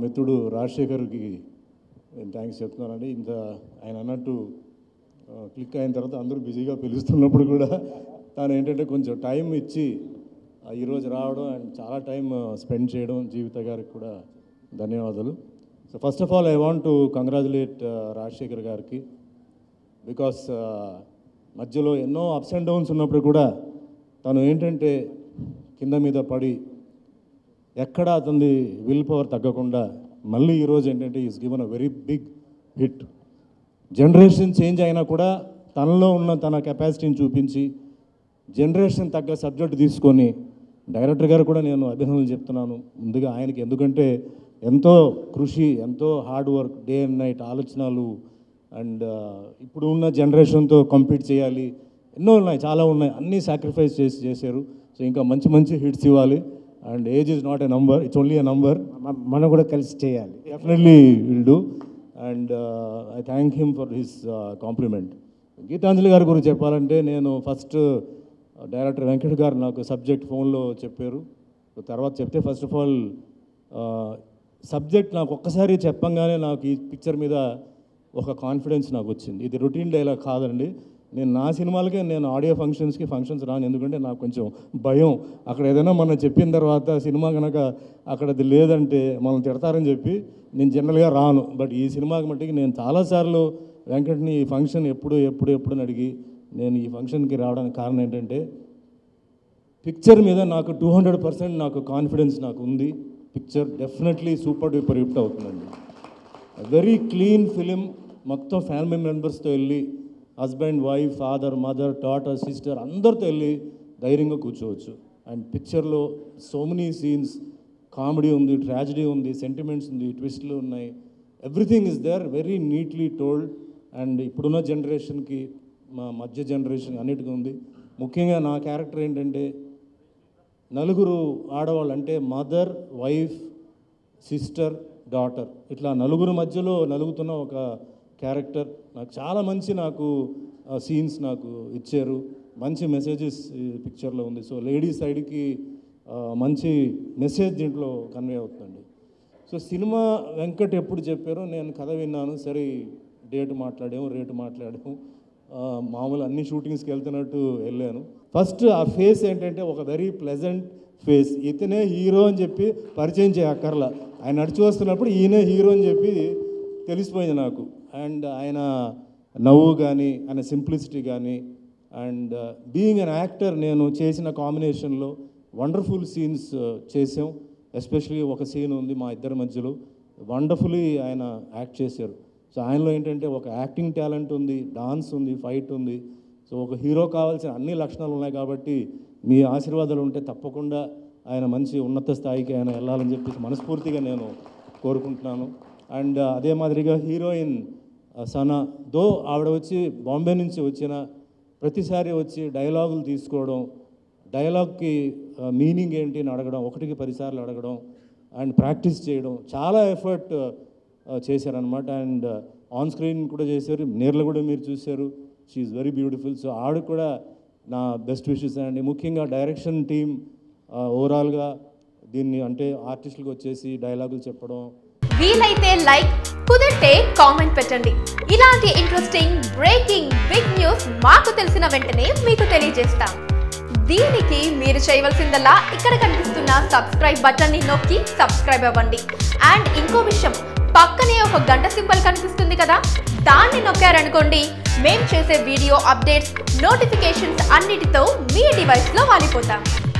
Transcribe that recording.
మిత్రుడు రాజశేఖర్కి నేను థ్యాంక్స్ చెప్తున్నానండి ఇంత ఆయన అన్నట్టు ఆ, క్లిక్ అయిన తర్వాత అందరూ బిజీగా పిలుస్తున్నప్పుడు కూడా తాను ఏంటంటే కొంచెం టైం ఇచ్చి ఆ, ఈరోజు రావడం అండ్ చాలా టైం స్పెండ్ చేయడం జీవిత గారికి కూడా ధన్యవాదాలు so first of all I want to congratulate Rajasekhar గారికి బికాస్ మధ్యలో ఎన్నో అప్స్ అండ్ డౌన్స్ ఉన్నప్పుడు కూడా తను ఏంటంటే కింద మీద పడి ఎక్కడ అతని విల్ పవర్ తగ్గకుండా మళ్ళీ ఈరోజు ఏంటంటే is given a very big hit generation change అయినా కూడా తనలో ఉన్న తన కెపాసిటీని చూపించి జనరేషన్ తగ్గ సబ్జెక్ట్ తీసుకొని డైరెక్టర్ గారు కూడా నేను అభినందనలు చెప్తున్నాను ముందుగా ఆయనకి ఎందుకంటే ఎంతో కృషి ఎంతో hard work day and night ఆలోచనలు అండ్ ఇప్పుడు ఉన్న జనరేషన్తో కంపీట్ చేయాలి ఎన్నో ఉన్నాయి చాలా ఉన్నాయి అన్నీ సాక్రిఫైస్ చేసి చేశారు సో ఇంకా మంచి మంచి హిట్స్ ఇవ్వాలి and age is not a number it's only a number మ- మనం కూడా కలిసి చేయాలి definitely will do and I thank him for his compliment గీతాంజలి గారి గురించి చెప్పాలంటే నేను ఫస్ట్ డైరెక్టర్ వెంకట్ గారు నాకు సబ్జెక్ట్ ఫోన్లో చెప్పారు తర్వాత చెప్తే ఫస్ట్ ఆఫ్ ఆల్ సబ్జెక్ట్ నాకు ఒక్కసారి చెప్పంగానే నాకు ఈ పిక్చర్ మీద ఒక కాన్ఫిడెన్స్ నాకు వచ్చింది ఇది రొటీన్ డైలాగ్ కాదండి నేను నా సినిమాలకే నేను ఆడియో ఫంక్షన్స్కి ఫంక్షన్స్ రాను ఎందుకంటే నాకు కొంచెం భయం అక్కడ ఏదైనా మనం చెప్పిన తర్వాత సినిమా కనుక అక్కడ అది లేదంటే మనం తిడతారని చెప్పి నేను జనరల్గా రాను బట్ ఈ సినిమాకి మట్టికి నేను చాలాసార్లు వెంకట్ని ఈ ఫంక్షన్ ఎప్పుడు ఎప్పుడు ఎప్పుడు అని అడిగి నేను ఈ ఫంక్షన్కి రావడానికి కారణం ఏంటంటే పిక్చర్ మీద నాకు టూ హండ్రెడ్ పర్సెంట్ నాకు కాన్ఫిడెన్స్ నాకు ఉంది picture definitely super duper hit అవుతుందండి వెరీ క్లీన్ ఫిలిం మొత్తం ఫ్యామిలీ మెంబర్స్తో వెళ్ళి husband wife father mother daughter sister అందరితో వెళ్ళి ధైర్యంగా కూర్చోవచ్చు అండ్ పిక్చర్లో సో మెనీ సీన్స్ కామెడీ ఉంది ట్రాజడీ ఉంది సెంటిమెంట్స్ ఉంది ట్విస్ట్లు ఉన్నాయి everything is there very neatly told and ఇప్పుడున్న జనరేషన్కి మా మధ్య జనరేషన్ అన్నిటికీ ఉంది ముఖ్యంగా నా క్యారెక్టర్ ఏంటంటే నలుగురు ఆడవాళ్ళు అంటే మదర్ వైఫ్ సిస్టర్ డాటర్ ఇట్లా నలుగురు మధ్యలో నలుగుతున్న ఒక క్యారెక్టర్ నాకు చాలా మంచి నాకు సీన్స్ నాకు ఇచ్చారు మంచి మెసేజెస్ ఈ పిక్చర్లో ఉంది సో లేడీస్ సైడ్కి ఆ, మంచి మెసేజ్ దీంట్లో కన్వే అవుతుందండి సో సినిమా వెంకట్ ఎప్పుడు చెప్పారో నేను కథ విన్నాను సరే డేట్ మాట్లాడాము రేటు మాట్లాడాము ఆ, మామూలు అన్ని షూటింగ్స్కి వెళ్తున్నట్టు వెళ్ళాను ఫస్ట్ ఆ ఫేస్ ఏంటంటే ఒక వెరీ ప్లెజెంట్ ఫేస్ ఇతనే హీరో అని చెప్పి పరిచయం చేయక్కర్లా ఆయన నడిచి వస్తున్నప్పుడు ఈయనే హీరో అని చెప్పి తెలిసిపోయింది నాకు అండ్ ఆయన నవ్వు కానీ ఆయన సింప్లిసిటీ కానీ అండ్ బీయింగ్ అన్ యాక్టర్ నేను చేసిన కాంబినేషన్లో వండర్ఫుల్ సీన్స్ చేసాం ఎస్పెషలీ ఒక సీన్ ఉంది మా ఇద్దరి మధ్యలో వండర్ఫుల్లీ ఆయన యాక్ట్ చేశారు సో ఆయనలో ఏంటంటే ఒక యాక్టింగ్ టాలెంట్ ఉంది డాన్స్ ఉంది ఫైట్ ఉంది సో ఒక హీరో కావాల్సిన అన్ని లక్షణాలు ఉన్నాయి కాబట్టి మీ ఆశీర్వాదాలు ఉంటే తప్పకుండా ఆయన మంచి ఉన్నత స్థాయికి ఆయన వెళ్ళాలని చెప్పేసి మనస్ఫూర్తిగా నేను కోరుకుంటున్నాను అండ్ అదే మాదిరిగా హీరోయిన్ ఆ, సనా దో ఆవిడ వచ్చి బాంబే నుంచి వచ్చిన ప్రతిసారి వచ్చి డైలాగులు తీసుకోవడం డైలాగ్కి మీనింగ్ ఏంటి అని అడగడం ఒకటికి పదిసార్లు అడగడం అండ్ ప్రాక్టీస్ చేయడం చాలా ఎఫర్ట్ చేశారనమాట అండ్ ఆన్ స్క్రీన్ కూడా చేశారు నేర్లో కూడా మీరు చూశారు షీఈ్ వెరీ బ్యూటిఫుల్ సో ఆవిడ కూడా నా బెస్ట్ విషెస్ అండి ముఖ్యంగా డైరెక్షన్ టీం ఓవరాల్గా దీన్ని అంటే ఆర్టిస్టులకు వచ్చేసి డైలాగులు చెప్పడం వీలైతే లైక్ కుదిరితే కామెంట్ పెట్టండి ఇలాంటి ఇంట్రెస్టింగ్ బ్రేకింగ్ బిగ్ న్యూస్ మాకు తెలిసిన వెంటనే మీకు తెలియజేస్తాం దీనికి మీరు చేయవలసిందల్లా ఇక్కడ కనిపిస్తున్న సబ్స్క్రైబ్ బటన్ ని నొక్కి సబ్స్క్రైబ్ అవ్వండి అండ్ ఇంకో విషయం పక్కనే ఒక గంట సింబల్ కనిపిస్తుంది కదా దాన్ని నొక్కారనుకోండి మేం చేసే వీడియో అప్డేట్స్ నోటిఫికేషన్స్ అన్నిటితో మీ డివైస్లో వాలిపోతాం